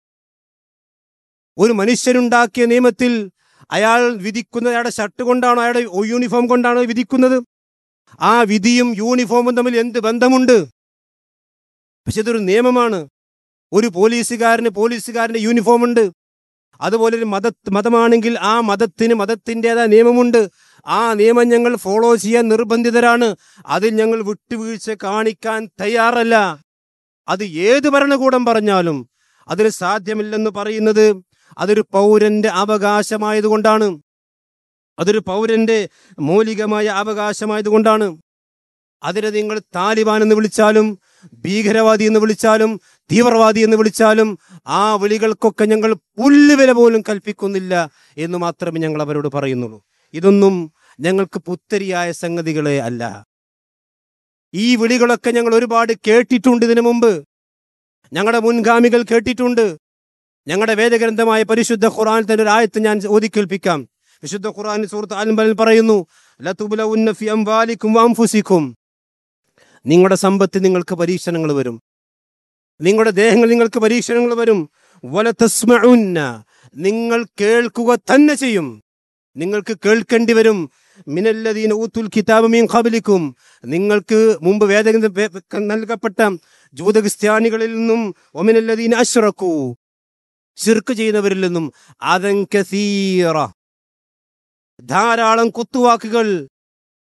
ഒരു മനുഷ്യനുണ്ടാക്കിയ നിയമത്തിൽ അയാൾ വിധിക്കുന്നത് അയാളുടെ ഷർട്ട് കൊണ്ടാണോ അയാളുടെ യൂണിഫോം കൊണ്ടാണോ വിധിക്കുന്നത് ആ വിധിയും യൂണിഫോമും തമ്മിൽ എന്ത് ബന്ധമുണ്ട് പക്ഷെ ഇതൊരു നിയമമാണ് ഒരു പോലീസുകാരന് പോലീസുകാരന്റെ യൂണിഫോം ഉണ്ട് അതുപോലെ ഒരു മത മതമാണെങ്കിൽ ആ മതത്തിന് മതത്തിൻ്റെതായ നിയമമുണ്ട് ആ നിയമം ഞങ്ങൾ ഫോളോ ചെയ്യാൻ നിർബന്ധിതരാണ് അതിൽ ഞങ്ങൾ വിട്ടുവീഴ്ച കാണിക്കാൻ തയ്യാറല്ല അത് ഏത് ഭരണകൂടം പറഞ്ഞാലും അതിന് സാധ്യമില്ലെന്ന് പറയുന്നത് അതൊരു പൗരന്റെ അവകാശമായതുകൊണ്ടാണ് അതൊരു പൗരന്റെ മൗലികമായ അവകാശമായതുകൊണ്ടാണ് അതിനെ നിങ്ങൾ താലിബാൻ എന്ന് വിളിച്ചാലും ഭീകരവാദി എന്ന് വിളിച്ചാലും തീവ്രവാദി എന്ന് വിളിച്ചാലും ആ വിളികൾക്കൊക്കെ ഞങ്ങൾ പുല്ലുവില പോലും കൽപ്പിക്കുന്നില്ല എന്ന് മാത്രമേ ഞങ്ങൾ അവരോട് പറയുന്നുള്ളൂ ഇതൊന്നും ഞങ്ങൾക്ക് പുത്തരിയായ സംഗതികളെ അല്ല ഈ വിളികളൊക്കെ ഞങ്ങൾ ഒരുപാട് കേട്ടിട്ടുണ്ട് ഇതിനു മുമ്പ് ഞങ്ങളുടെ മുൻഗാമികൾ കേട്ടിട്ടുണ്ട് ഞങ്ങളുടെ വേദഗ്രന്ഥമായ പരിശുദ്ധ ഖുർആൻ തന്നെ ഒരു ആയത്ത് ഞാൻ ഓതി കേൾപ്പിക്കാം വിശുദ്ധ ഖുർആൻ സുഹൃത്ത് അൽബലിൽ പറയുന്നു ലതുബ്ലഉന്ന ഫി അംവാലിക്കും വഅൻഫുസിക്കും നിങ്ങളുടെ സമ്പത്ത് നിങ്ങൾക്ക് പരീക്ഷണങ്ങൾ വരും നിങ്ങളുടെ ദേഹങ്ങൾ നിങ്ങൾക്ക് പരീക്ഷണങ്ങൾ വരും വല തസ്മഉന്ന നിങ്ങൾ കേൾക്കുക തന്നെ ചെയ്യും നിങ്ങൾക്ക് കേൾക്കേണ്ടി വരും മിനല്ലദീന ഊത്തുൽ കിതാബ് മീൻ ഖബലിക്കും നിങ്ങൾക്ക് മുമ്പ് വേദഗ്രന്ഥം വേ- നൽകപ്പെട്ട ജൂത ക്രിസ്ത്യാനികളിൽ നിന്നും ഒമിനല്ലദീന അഷ്റക്കൂ ശിർക്ക് ചെയ്യുന്നവരിൽ നിന്നും അതൻ കസീറ ധാരാളം കുത്തുവാക്കുകൾ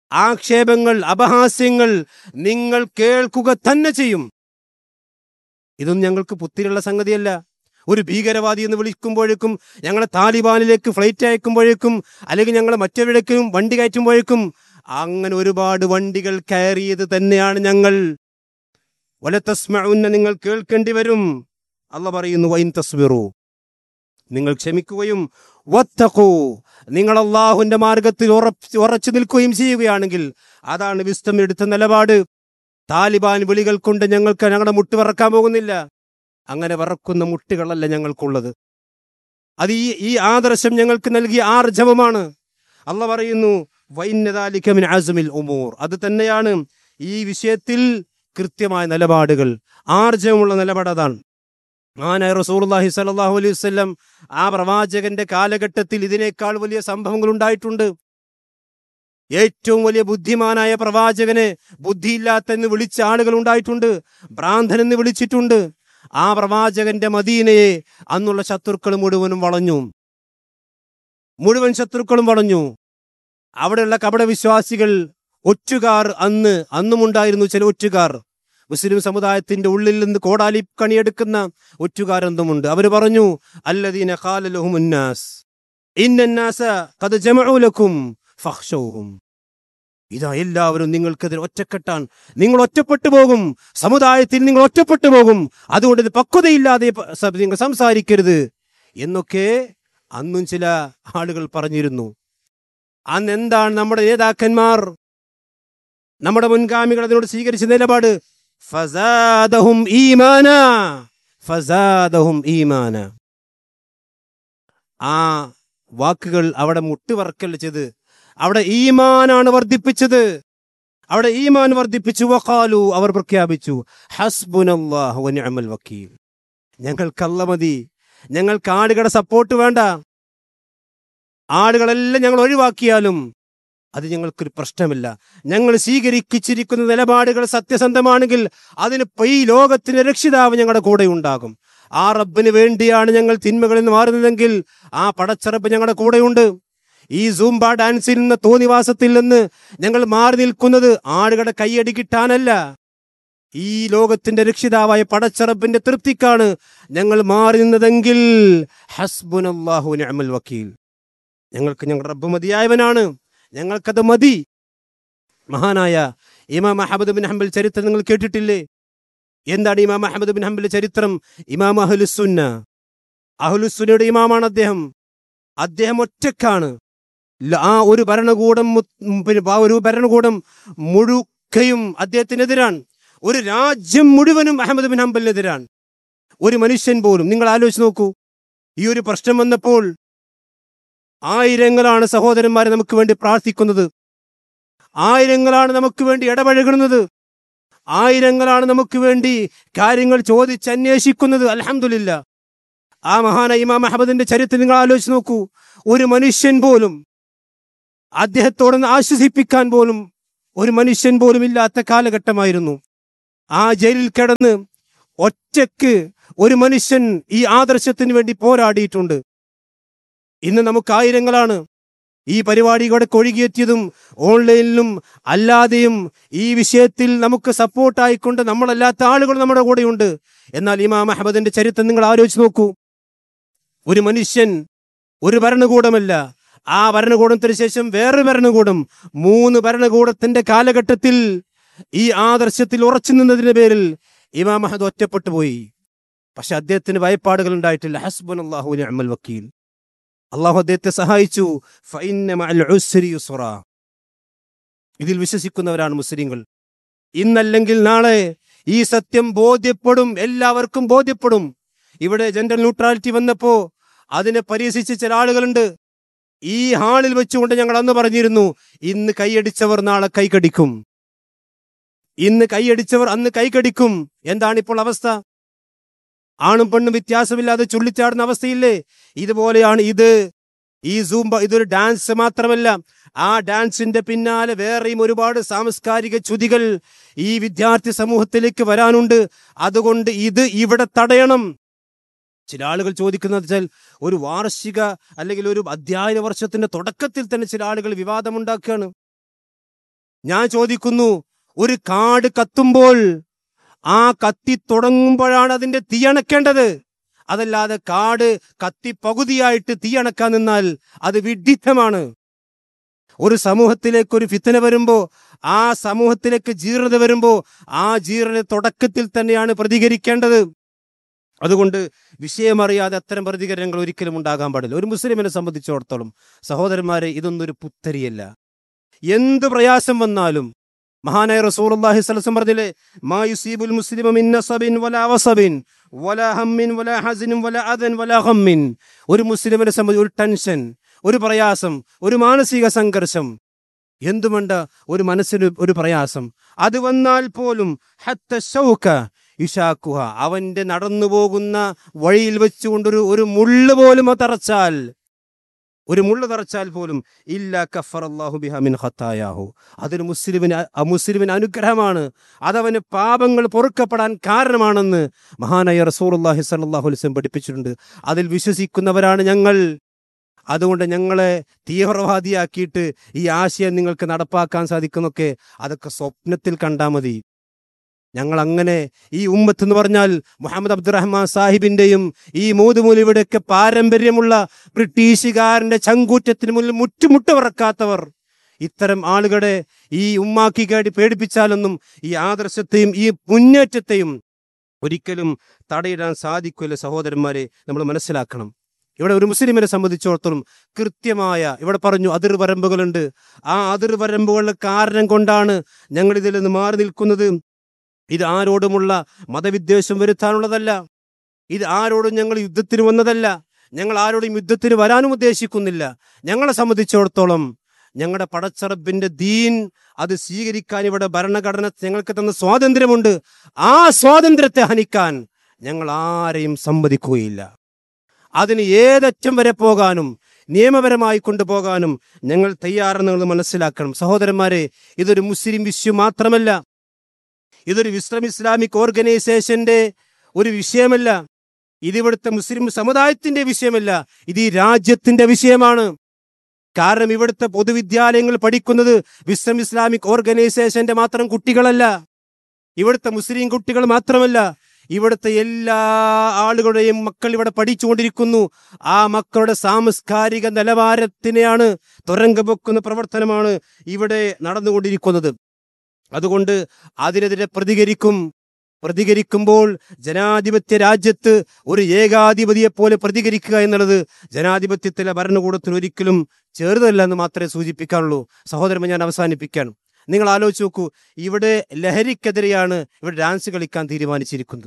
ആക്ഷേപങ്ങൾ അപഹാസ്യങ്ങൾ നിങ്ങൾ കേൾക്കുക തന്നെ ചെയ്യും ഇതൊന്നും ഞങ്ങൾക്ക് പുത്തിരിയുള്ള സംഗതിയല്ല ഒരു ഭീകരവാദി എന്ന് വിളിക്കുമ്പോഴേക്കും ഞങ്ങളെ താലിബാനിലേക്ക് ഫ്ലൈറ്റ് അയക്കുമ്പോഴേക്കും അല്ലെങ്കിൽ ഞങ്ങളെ മറ്റെവിടേക്കും വണ്ടി കയറ്റുമ്പോഴേക്കും അങ്ങനെ ഒരുപാട് വണ്ടികൾ കയറിയത് തന്നെയാണ് ഞങ്ങൾ വലത്തസ്മഉന്ന നിങ്ങൾ കേൾക്കേണ്ടി വരും അല്ല പറയുന്നു വൈൻ തസ്ബിറു നിങ്ങൾ ക്ഷമിക്കുകയും വത്തഖൂ നിങ്ങൾ അള്ളാഹുവിന്റെ മാർഗത്തിൽ ഉറച്ച് ഉറച്ചു നിൽക്കുകയും ചെയ്യുകയാണെങ്കിൽ അതാണ് വിസ്തം എടുത്ത നിലപാട് താലിബാൻ വിളികൾ കൊണ്ട് ഞങ്ങൾക്ക് ഞങ്ങളുടെ മുട്ട് വിറക്കാൻ പോകുന്നില്ല അങ്ങനെ വിറക്കുന്ന മുട്ടുകളല്ല ഞങ്ങൾക്കുള്ളത് അത് ഈ ഈ ആദർശം ഞങ്ങൾക്ക് നൽകിയ ആർജവമാണ് അല്ല പറയുന്നു വൈന്നതാലിക്കമിൻ ആസമിൽ ഉമൂർ അത് തന്നെയാണ് ഈ വിഷയത്തിൽ കൃത്യമായ നിലപാടുകൾ ആർജവമുള്ള നിലപാട് അതാണ് ആനായ റസൂർല്ലാഹി സലാഹു അലൈഹി വസ്ലം ആ പ്രവാചകന്റെ കാലഘട്ടത്തിൽ ഇതിനേക്കാൾ വലിയ സംഭവങ്ങൾ ഉണ്ടായിട്ടുണ്ട് ഏറ്റവും വലിയ ബുദ്ധിമാനായ പ്രവാചകനെ ബുദ്ധിയില്ലാത്തെന്ന് വിളിച്ച ആളുകൾ ഉണ്ടായിട്ടുണ്ട് ഭ്രാന്തനെന്ന് വിളിച്ചിട്ടുണ്ട് ആ പ്രവാചകന്റെ മദീനയെ അന്നുള്ള ശത്രുക്കൾ മുഴുവനും വളഞ്ഞു മുഴുവൻ ശത്രുക്കളും വളഞ്ഞു അവിടെയുള്ള കപടവിശ്വാസികൾ ഒറ്റുകാർ അന്ന് അന്നുമുണ്ടായിരുന്നു ചില ഒറ്റുകാർ മുസ്ലിം സമുദായത്തിന്റെ ഉള്ളിൽ നിന്ന് കോടാലി കണിയെടുക്കുന്ന ഒറ്റുകാരെന്തുമുണ്ട് അവർ പറഞ്ഞു അല്ലദീന ഖാലലഹുമുന്നാസ് ഇന്നന്നാസ ഖദ് ജമഉ ലക്കും ഫഖ്ശൗഹും ഇതാ എല്ലാവരും നിങ്ങൾക്കെതിരെ ഒറ്റക്കെട്ടാൻ നിങ്ങൾ ഒറ്റപ്പെട്ടു പോകും സമുദായത്തിൽ നിങ്ങൾ ഒറ്റപ്പെട്ടു പോകും അതുകൊണ്ട് ഇത് പക്വതയില്ലാതെ പ- സ- നിങ്ങൾ സംസാരിക്കരുത് എന്നൊക്കെ അന്നും ചില ആളുകൾ പറഞ്ഞിരുന്നു അന്ന് എന്താണ് നമ്മുടെ നേതാക്കന്മാർ നമ്മുടെ മുൻഗാമികൾ അതിനോട് സ്വീകരിച്ച നിലപാട് ഫസാദഹും ഈമാന ഫസാദഹും ഈമാന ആ വാക്കുകൾ അവിടെ മുട്ടുവർക്കൽ ചെയ്ത് അവിടെ ഈമാനാണ് വർദ്ധിപ്പിച്ചത് അവിടെ ഈമാൻ വർദ്ധിപ്പിച്ചു വഖാലു അവർ പ്രഖ്യാപിച്ചു ഹസ്ബുനല്ലാഹു വനിഅമൽ വക്കീൽ ഞങ്ങൾക്കല്ല മതി ഞങ്ങൾക്ക് ആടുകളുടെ സപ്പോർട്ട് വേണ്ട ആടുകളെല്ലാം ഞങ്ങൾ ഒഴിവാക്കിയാലും അത് ഞങ്ങൾക്കൊരു പ്രശ്നമില്ല ഞങ്ങൾ സ്വീകരിച്ചിരിക്കുന്ന നിലപാടുകൾ സത്യസന്ധമാണെങ്കിൽ അതിന് ഇപ്പൊ ഈ ലോകത്തിന്റെ രക്ഷിതാവ് ഞങ്ങളുടെ കൂടെ ഉണ്ടാകും ആ റബ്ബിന് വേണ്ടിയാണ് ഞങ്ങൾ തിന്മകളിൽ നിന്ന് മാറുന്നതെങ്കിൽ ആ പടച്ചറബ് ഞങ്ങളുടെ കൂടെയുണ്ട് ഈ സൂംബ ഡാൻസിൽ നിന്ന് തോന്നിവാസത്തിൽ നിന്ന് ഞങ്ങൾ മാറി നിൽക്കുന്നത് ആടുകളുടെ കൈയടി കിട്ടാനല്ല ഈ ലോകത്തിന്റെ രക്ഷിതാവായ പടച്ചറബിന്റെ തൃപ്തിക്കാണ് ഞങ്ങൾ മാറി നിന്നതെങ്കിൽ ഹസ്ബുനല്ലാഹു നിഅമൽ വക്കീൽ ഞങ്ങൾക്ക് ഞങ്ങളുടെ റബ്ബ് മതിയായവനാണ് ഞങ്ങൾക്കത് മതി മഹാനായ ഇമാം അഹമ്മദ് ബിൻ ഹംബൽ ചരിത്രം നിങ്ങൾ കേട്ടിട്ടില്ലേ എന്താണ് ഇമാം അഹമ്മദ് ബിൻ ഹംബലിന്റെ ചരിത്രം ഇമാം അഹ്ലുസുന്ന അഹ്ലുസുന്നയുടെ ഇമാമാണ് അദ്ദേഹം അദ്ദേഹം ഒറ്റക്കാണ് ല- ആ ഒരു ഭരണകൂടം മു- ഉം, പിന്നെ ആ ഒരു ഭരണകൂടം മുഴുക്കയും അദ്ദേഹത്തിനെതിരാണ് ഒരു രാജ്യം മുഴുവനും അഹമ്മദ് ബിൻ ഹംബലിനെതിരാണ് ഒരു മനുഷ്യൻ പോലും നിങ്ങൾ ആലോചിച്ച് നോക്കൂ ഈ ഒരു പ്രശ്നം വന്നപ്പോൾ ആയിരങ്ങളാണ് സഹോദരന്മാരെ നമുക്ക് വേണ്ടി പ്രാർത്ഥിക്കുന്നത് ആയിരങ്ങളാണ് നമുക്ക് വേണ്ടി ഇടപഴകുന്നത് ആയിരങ്ങളാണ് നമുക്ക് വേണ്ടി കാര്യങ്ങൾ ചോദിച്ചന്വേഷിക്കുന്നത് അലഹമില്ല ആ മഹാന ഇമാം അഹമ്മദിന്റെ ചരിത്രം നിങ്ങൾ ആലോചിച്ച് നോക്കൂ ഒരു മനുഷ്യൻ പോലും അദ്ദേഹത്തോടൊന്ന് ആശ്വസിപ്പിക്കാൻ പോലും ഒരു മനുഷ്യൻ പോലും ഇല്ലാത്ത കാലഘട്ടമായിരുന്നു ആ ജയിലിൽ കിടന്ന് ഒറ്റയ്ക്ക് ഒരു മനുഷ്യൻ ഈ ആദർശത്തിന് വേണ്ടി പോരാടിയിട്ടുണ്ട് ഇന്ന് നമുക്ക് ആയിരങ്ങളാണ് ഈ പരിപാടികളെ ഒഴുകിയെത്തിയതും ഓൺലൈനിലും അല്ലാതെയും ഈ വിഷയത്തിൽ നമുക്ക് സപ്പോർട്ടായിക്കൊണ്ട് നമ്മളല്ലാത്ത ആളുകൾ നമ്മുടെ കൂടെയുണ്ട് എന്നാൽ ഇമാം അഹമ്മദിന്റെ ചരിത്രം നിങ്ങൾ ആലോചിച്ച് നോക്കൂ ഒരു മനുഷ്യൻ ഒരു ഭരണകൂടമല്ല ആ ഭരണകൂടത്തിന് ശേഷം വേറൊരു ഭരണകൂടം മൂന്ന് ഭരണകൂടത്തിന്റെ കാലഘട്ടത്തിൽ ഈ ആദർശത്തിൽ ഉറച്ചു നിന്നതിന്റെ പേരിൽ ഇമാം അഹമ്മദ് ഒറ്റപ്പെട്ടു പോയി പക്ഷെ അദ്ദേഹത്തിന് ഭയപ്പാടുകൾ ഉണ്ടായിട്ടില്ല ഹസ്ബുൻ അള്ളാഹു അമൽ വക്കീൽ അള്ളാഹു അദ്ദേഹത്തെ സഹായിച്ചു ഫഇന്ന മഅൽ ഉസ്രി യുസ്റ. ഇതിൽ വിശ്വസിക്കുന്നവരാണ് മുസ്ലിങ്ങൾ ഇന്നല്ലെങ്കിൽ നാളെ ഈ സത്യം ബോധ്യപ്പെടും എല്ലാവർക്കും ബോധ്യപ്പെടും ഇവിടെ ജെൻഡർ ന്യൂട്രാലിറ്റി വന്നപ്പോ അതിനെ പരിഹസിച്ച ചില ആളുകളുണ്ട് ഈ ഹാളിൽ വെച്ചുകൊണ്ട് ഞങ്ങൾ അന്ന് പറഞ്ഞിരുന്നു ഇന്ന് കൈയടിച്ചവർ നാളെ കൈകടിക്കും ഇന്ന് കൈയടിച്ചവർ അന്ന് കൈകടിക്കും എന്താണ് ഇപ്പോൾ അവസ്ഥ ആണും പെണ്ണും വ്യത്യാസമില്ലാതെ ചുള്ളിച്ചാടുന്ന അവസ്ഥയില്ലേ ഇതുപോലെയാണ് ഇത് ഈ സൂംബ ഇതൊരു ഡാൻസ് മാത്രമല്ല ആ ഡാൻസിന്റെ പിന്നാലെ വേറെയും ഒരുപാട് സാംസ്കാരിക ചുതികൾ ഈ വിദ്യാർത്ഥി സമൂഹത്തിലേക്ക് വരാനുണ്ട് അതുകൊണ്ട് ഇത് ഇവിടെ തടയണം ചില ആളുകൾ ചോദിക്കുന്നത് വെച്ചാൽ ഒരു വാർഷിക അല്ലെങ്കിൽ ഒരു അധ്യയന വർഷത്തിന്റെ തുടക്കത്തിൽ തന്നെ ചില ആളുകൾ വിവാദമുണ്ടാക്കുകയാണ് ഞാൻ ചോദിക്കുന്നു ഒരു കാട് കത്തുമ്പോൾ ആ കത്തി തുടങ്ങുമ്പോഴാണ് അതിന്റെ തീയണക്കേണ്ടത് അതല്ലാതെ കാട് കത്തി പകുതിയായിട്ട് തീയണക്കാൻ നിന്നാൽ അത് വിഡിത്തമാണ് ഒരു സമൂഹത്തിലേക്ക് ഒരു ഫിത്തന വരുമ്പോ ആ സമൂഹത്തിലേക്ക് ജീർണത വരുമ്പോ ആ ജീർണത തുടക്കത്തിൽ തന്നെയാണ് പ്രതികരിക്കേണ്ടത് അതുകൊണ്ട് വിഷയമറിയാതെ അത്തരം പ്രതികരണങ്ങൾ ഒരിക്കലും ഉണ്ടാകാൻ പാടില്ല ഒരു മുസ്ലിമിനെ സംബന്ധിച്ചിടത്തോളം സഹോദരന്മാരെ ഇതൊന്നും ഒരു പുത്തരിയല്ല എന്ത് പ്രയാസം വന്നാലും മഹാനായ റസൂലുള്ളാഹി സ്വല്ലല്ലാഹു പറഞ്ഞില്ലേ മാ യുസീബുൽ മുസ്ലിമ മിൻ നസബിൻ വലാ വസബിൻ വലാ ഹമ്മിൻ വലാ ഹസിനും വലാ അദൻ വലാ ഗമ്മിൻ ഒരു മുസ്ലിമിനെ സംബന്ധിച്ച് ഒരു ടെൻഷൻ ഒരു പ്രയാസം ഒരു മാനസിക സംഘർഷം എന്തുമണ്ട ഒരു മനസ്സിന് ഒരു പ്രയാസം അത് വന്നാൽ പോലും ഹത്ത ശൗക ഇഷാക്കുഹ അവന്റെ നടന്നു പോകുന്ന വഴിയിൽ വെച്ചുകൊണ്ടൊരു ഒരു മുള്ള് പോലും അത് തറച്ചാൽ ഒരു മുള്ള് തറച്ചാൽ പോലും ഇല്ല കഫർ അള്ളാഹു ബിഹമിൻ ഹത്തായാഹു അതൊരു മുസ്ലിമിന് അ- മുസ്ലിമിന് അനുഗ്രഹമാണ് അതവന് പാപങ്ങൾ പൊറുക്കപ്പെടാൻ കാരണമാണെന്ന് മഹാനായ റസൂലുള്ളാഹി സ്വല്ലല്ലാഹു അലൈഹി വസല്ലം പഠിപ്പിച്ചിട്ടുണ്ട് അതിൽ വിശ്വസിക്കുന്നവരാണ് ഞങ്ങൾ അതുകൊണ്ട് ഞങ്ങളെ തീവ്രവാദിയാക്കിയിട്ട് ഈ ആശയം നിങ്ങൾക്ക് നടപ്പാക്കാൻ സാധിക്കുന്നൊക്കെ അതൊക്കെ സ്വപ്നത്തിൽ കണ്ടാൽ മതി ഞങ്ങൾ അങ്ങനെ ഈ ഉമ്മത്ത് എന്ന് പറഞ്ഞാൽ മുഹമ്മദ് അബ്ദുറഹ്മാൻ സാഹിബിന്റെയും ഈ മൂതുമൂലിയുടെയൊക്കെ പാരമ്പര്യമുള്ള ബ്രിട്ടീഷുകാരന്റെ ചങ്കൂറ്റത്തിന് മുന്നിൽ മുറ്റുമുട്ട പറക്കാത്തവർ ഇത്തരം ആളുകളെ ഈ ഉമ്മാക്കി കേടി പേടിപ്പിച്ചാലൊന്നും ഈ ആദർശത്തെയും ഈ മുന്നേറ്റത്തെയും ഒരിക്കലും തടയിടാൻ സാധിക്കില്ല സഹോദരന്മാരെ നമ്മൾ മനസ്സിലാക്കണം ഇവിടെ ഒരു മുസ്ലിമിനെ സംബന്ധിച്ചിടത്തോളം കൃത്യമായ ഇവിടെ പറഞ്ഞു അതിർവരമ്പുകളുണ്ട് ആ അതിർവരമ്പുകളുടെ കാരണം കൊണ്ടാണ് ഞങ്ങൾ ഇതിൽ നിന്ന് മാറി നിൽക്കുന്നത് ഇത് ആരോടുമുള്ള മതവിദ്വേഷം വരുത്താനുള്ളതല്ല ഇത് ആരോടും ഞങ്ങൾ യുദ്ധത്തിന് വന്നതല്ല ഞങ്ങൾ ആരോടും യുദ്ധത്തിന് വരാനും ഉദ്ദേശിക്കുന്നില്ല ഞങ്ങളെ സംബന്ധിച്ചിടത്തോളം ഞങ്ങളുടെ പടച്ചറബിന്റെ ദീൻ അത് സ്വീകരിക്കാൻ ഇവിടെ ഭരണഘടന ഞങ്ങൾക്ക് തന്ന സ്വാതന്ത്ര്യമുണ്ട് ആ സ്വാതന്ത്ര്യത്തെ ഹനിക്കാൻ ഞങ്ങൾ ആരെയും സമ്മതിക്കുകയില്ല അതിന് ഏതറ്റം വരെ പോകാനും നിയമപരമായി കൊണ്ടുപോകാനും ഞങ്ങൾ തയ്യാറെന്ന് നിങ്ങൾ മനസ്സിലാക്കണം സഹോദരന്മാരെ ഇതൊരു മുസ്ലിം വിഷയം മാത്രമല്ല ഇതൊരു വിശ്രം ഇസ്ലാമിക് ഓർഗനൈസേഷന്റെ ഒരു വിഷയമല്ല ഇതിവിടുത്തെ മുസ്ലിം സമുദായത്തിന്റെ വിഷയമല്ല ഇത് ഈ രാജ്യത്തിന്റെ വിഷയമാണ് കാരണം ഇവിടുത്തെ പൊതുവിദ്യാലയങ്ങൾ പഠിക്കുന്നത് വിശ്രം ഇസ്ലാമിക് ഓർഗനൈസേഷന്റെ മാത്രം കുട്ടികളല്ല ഇവിടുത്തെ മുസ്ലിം കുട്ടികൾ മാത്രമല്ല ഇവിടുത്തെ എല്ലാ ആളുകളുടെയും മക്കൾ ഇവിടെ പഠിച്ചുകൊണ്ടിരിക്കുന്നു ആ മക്കളുടെ സാംസ്കാരിക നിലവാരത്തിനെയാണ് തുരങ്കം വെക്കുന്ന പ്രവർത്തനമാണ് ഇവിടെ നടന്നുകൊണ്ടിരിക്കുന്നത് അതുകൊണ്ട് അതിനെതിരെ പ്രതികരിക്കും പ്രതികരിക്കുമ്പോൾ ജനാധിപത്യ രാജ്യത്ത് ഒരു ഏകാധിപതിയെ പോലെ പ്രതികരിക്കുക എന്നുള്ളത് ജനാധിപത്യത്തിലെ ഭരണകൂടത്തിൽ ഒരിക്കലും ചേർന്നതല്ല എന്ന് മാത്രമേ സൂചിപ്പിക്കാനുള്ളൂ സഹോദരൻ ഞാൻ അവസാനിപ്പിക്കാൻ നിങ്ങൾ ആലോചിച്ച് നോക്കൂ ഇവിടെ ലഹരിക്കെതിരെയാണ് ഇവിടെ ഡാൻസ് കളിക്കാൻ തീരുമാനിച്ചിരിക്കുന്നത്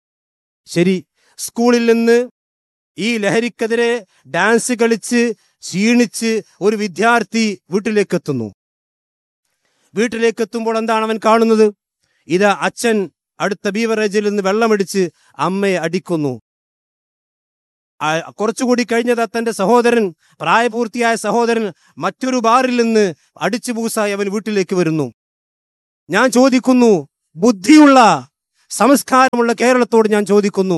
ശരി സ്കൂളിൽ നിന്ന് ഈ ലഹരിക്കെതിരെ ഡാൻസ് കളിച്ച് ക്ഷീണിച്ച് ഒരു വിദ്യാർത്ഥി വീട്ടിലേക്ക് എത്തുന്നു വീട്ടിലേക്ക് എത്തുമ്പോൾ എന്താണ് അവൻ കാണുന്നത് ഇതാ അച്ഛൻ അടുത്ത ബീവറേജിൽ നിന്ന് വെള്ളമടിച്ച് അമ്മയെ അടിക്കുന്നു ആ, കുറച്ചുകൂടി കഴിഞ്ഞത് തന്റെ സഹോദരൻ പ്രായപൂർത്തിയായ സഹോദരൻ മറ്റൊരു ബാറിൽ നിന്ന് അടിച്ചു പൂസായി അവൻ വീട്ടിലേക്ക് വരുന്നു ഞാൻ ചോദിക്കുന്നു ബുദ്ധിയുള്ള സംസ്കാരമുള്ള കേരളത്തോട് ഞാൻ ചോദിക്കുന്നു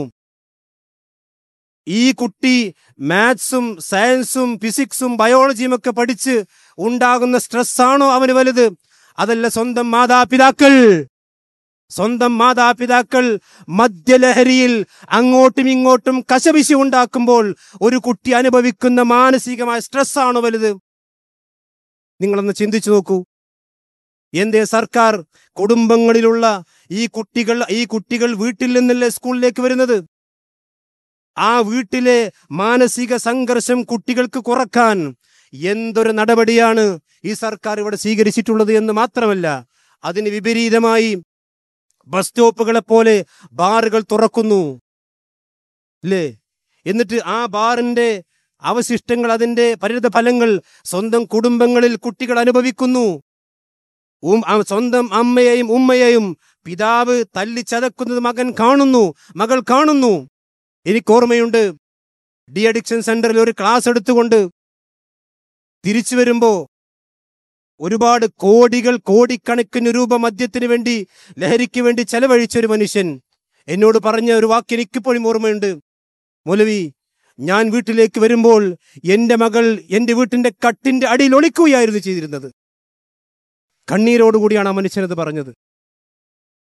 ഈ കുട്ടി മാത്സും സയൻസും ഫിസിക്സും ബയോളജിയും ഒക്കെ പഠിച്ച് ഉണ്ടാകുന്ന സ്ട്രെസ്സാണോ അവന് വലുത് അതല്ല സ്വന്തം മാതാപിതാക്കൾ സ്വന്തം മാതാപിതാക്കൾ മദ്യലഹരിയിൽ അങ്ങോട്ടും ഇങ്ങോട്ടും കശപിശി ഉണ്ടാക്കുമ്പോൾ ഒരു കുട്ടി അനുഭവിക്കുന്ന മാനസികമായ സ്ട്രെസ്സാണോ വലുത് നിങ്ങളൊന്ന് ചിന്തിച്ചു നോക്കൂ എന്തേ സർക്കാർ കുടുംബങ്ങളിലുള്ള ഈ കുട്ടികൾ ഈ കുട്ടികൾ വീട്ടിൽ നിന്നല്ലേ സ്കൂളിലേക്ക് വരുന്നത് ആ വീട്ടിലെ മാനസിക സംഘർഷം കുട്ടികൾക്ക് കുറക്കാൻ എന്തൊരു നടപടിയാണ് ഈ സർക്കാർ ഇവിടെ സ്വീകരിച്ചിട്ടുള്ളത് എന്ന് മാത്രമല്ല അതിന് വിപരീതമായി ബസ് സ്റ്റോപ്പുകളെ പോലെ ബാറുകൾ തുറക്കുന്നു അല്ലേ എന്നിട്ട് ആ ബാറിന്റെ അവശിഷ്ടങ്ങൾ അതിന്റെ പരിണിത ഫലങ്ങൾ സ്വന്തം കുടുംബങ്ങളിൽ കുട്ടികൾ അനുഭവിക്കുന്നു ഉം ആ സ്വന്തം അമ്മയെയും ഉമ്മയെയും പിതാവ് തല്ലിച്ചതക്കുന്നത് മകൻ കാണുന്നു മകൾ കാണുന്നു എനിക്ക് ഓർമ്മയുണ്ട് ഡി അഡിക്ഷൻ സെന്ററിൽ ഒരു ക്ലാസ് എടുത്തുകൊണ്ട് തിരിച്ചു വരുമ്പോ ഒരുപാട് കോടികൾ കോടിക്കണക്കിന് രൂപ മദ്യത്തിന് വേണ്ടി ലഹരിക്ക് വേണ്ടി ചെലവഴിച്ച ഒരു മനുഷ്യൻ എന്നോട് പറഞ്ഞ ഒരു വാക്ക് എനിക്കിപ്പോഴും ഓർമ്മയുണ്ട് മൗലവി ഞാൻ വീട്ടിലേക്ക് വരുമ്പോൾ എന്റെ മകൾ എന്റെ വീട്ടിന്റെ കട്ടിന്റെ അടിയിൽ ഒളിക്കുകയായിരുന്നു ചെയ്തിരുന്നത് കണ്ണീരോടുകൂടിയാണ് ആ മനുഷ്യനത് പറഞ്ഞത്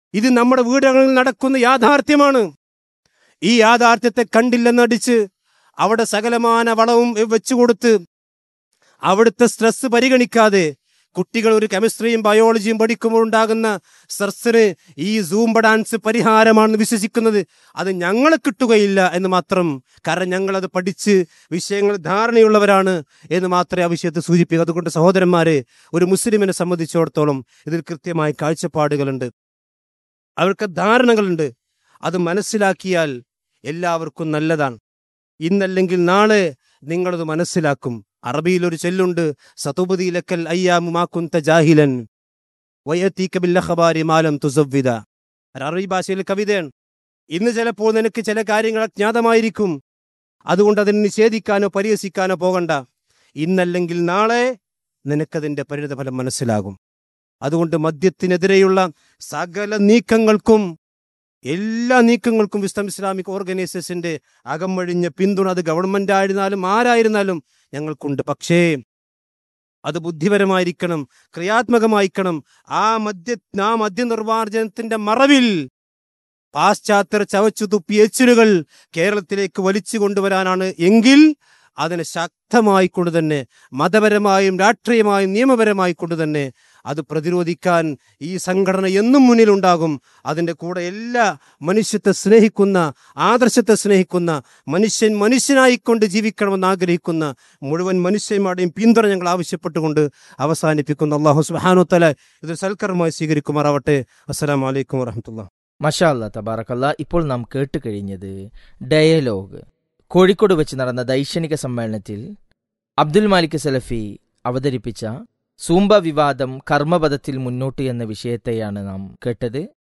ഇത് നമ്മുടെ വീടുകളിൽ നടക്കുന്ന യാഥാർത്ഥ്യമാണ് ഈ യാഥാർത്ഥ്യത്തെ കണ്ടില്ലെന്നടിച്ച് അവിടെ സകലമാന വളവും വെച്ചുകൊടുത്ത് അവിടുത്തെ സ്ട്രെസ് പരിഗണിക്കാതെ കുട്ടികൾ ഒരു കെമിസ്ട്രിയും ബയോളജിയും പഠിക്കുമ്പോൾ ഉണ്ടാകുന്ന സ്ട്രെസ്സിന് ഈ സൂംബ ഡാൻസ് പരിഹാരമാണെന്ന് വിശ്വസിക്കുന്നത് അത് ഞങ്ങളെ കിട്ടുകയില്ല എന്ന് മാത്രം കാരണം ഞങ്ങളത് പഠിച്ച് വിഷയങ്ങൾ ധാരണയുള്ളവരാണ് എന്ന് മാത്രമേ ആ വിഷയത്തെ സൂചിപ്പിക്കൂ അതുകൊണ്ട് സഹോദരന്മാരെ ഒരു മുസ്ലിമിനെ സംബന്ധിച്ചിടത്തോളം ഇതിൽ കൃത്യമായ കാഴ്ചപ്പാടുകളുണ്ട് അവർക്ക് ധാരണകളുണ്ട് അത് മനസ്സിലാക്കിയാൽ എല്ലാവർക്കും നല്ലതാണ് ഇന്നല്ലെങ്കിൽ നാളെ നിങ്ങളത് മനസ്സിലാക്കും അറബിയിൽ ഒരു ചൊല്ലുണ്ട് സതുപതിയിലക്കൽ അയ്യാമുമാക്കുന്ത ജാഹിലൻ വയത്തീക്കബില്ലഖബാരി മാലം തുസവ്വിത ഒരു അറബി ഭാഷയിൽ കവിതയാണ് ഇന്ന് ചിലപ്പോൾ നിനക്ക് ചില കാര്യങ്ങൾ അജ്ഞാതമായിരിക്കും അതുകൊണ്ട് അതിനെ നിഷേധിക്കാനോ പരിഹസിക്കാനോ പോകണ്ട ഇന്നല്ലെങ്കിൽ നാളെ നിനക്കതിന്റെ പരിണിതഫലം മനസ്സിലാകും അതുകൊണ്ട് മദ്യത്തിനെതിരെയുള്ള സകല നീക്കങ്ങൾക്കും എല്ലാ നീക്കങ്ങൾക്കും വിസ്തം ഇസ്ലാമിക് ഓർഗനൈസേഷന്റെ അകമഴിഞ്ഞ പിന്തുണ അത് ഗവൺമെന്റ് ആയിരുന്നാലും ആരായിരുന്നാലും ഞങ്ങൾക്കുണ്ട് പക്ഷേ അത് ബുദ്ധിപരമായിരിക്കണം ക്രിയാത്മകമായിരിക്കണം ആ മദ്യ ആ മദ്യനിർവാർജനത്തിന്റെ മറവിൽ പാശ്ചാത്യ ചവച്ചു തുപ്പിയ എച്ചിലുകൾ കേരളത്തിലേക്ക് വലിച്ചു കൊണ്ടുവരാനാണ് എങ്കിൽ അതിനെ ശക്തമായി കൊണ്ട് തന്നെ മതപരമായും രാഷ്ട്രീയമായും നിയമപരമായി കൊണ്ട് തന്നെ അത് പ്രതിരോധിക്കാൻ ഈ സംഘടന എന്നും മുന്നിലുണ്ടാകും അതിൻ്റെ കൂടെ എല്ലാ മനുഷ്യത്തെ സ്നേഹിക്കുന്ന ആദർശത്തെ സ്നേഹിക്കുന്ന മനുഷ്യൻ മനുഷ്യനായിക്കൊണ്ട് ജീവിക്കണമെന്ന് ആഗ്രഹിക്കുന്ന മുഴുവൻ മനുഷ്യന്മാരുടെയും പിന്തുണ ഞങ്ങൾ ആവശ്യപ്പെട്ടുകൊണ്ട് അവസാനിപ്പിക്കുന്നു അള്ളാഹു സുബാനുത്തല ഇത് സൽക്കരമായി സ്വീകരിക്കുമാറാവട്ടെ അസ്സലാം വലൈക്കും വറഹമത്തുള്ള മഷാല്ല തബാറക്കല്ല ഇപ്പോൾ നാം കേട്ട് കഴിഞ്ഞത് ഡയലോഗ് കോഴിക്കോട് വെച്ച് നടന്ന ദൈക്ഷണിക സമ്മേളനത്തിൽ അബ്ദുൽ മാലിക് സലഫി അവതരിപ്പിച്ച സൂംബ വിവാദം കർമ്മപദത്തിൽ മുന്നോട്ട് എന്ന വിഷയത്തെയാണ് നാം കേട്ടത്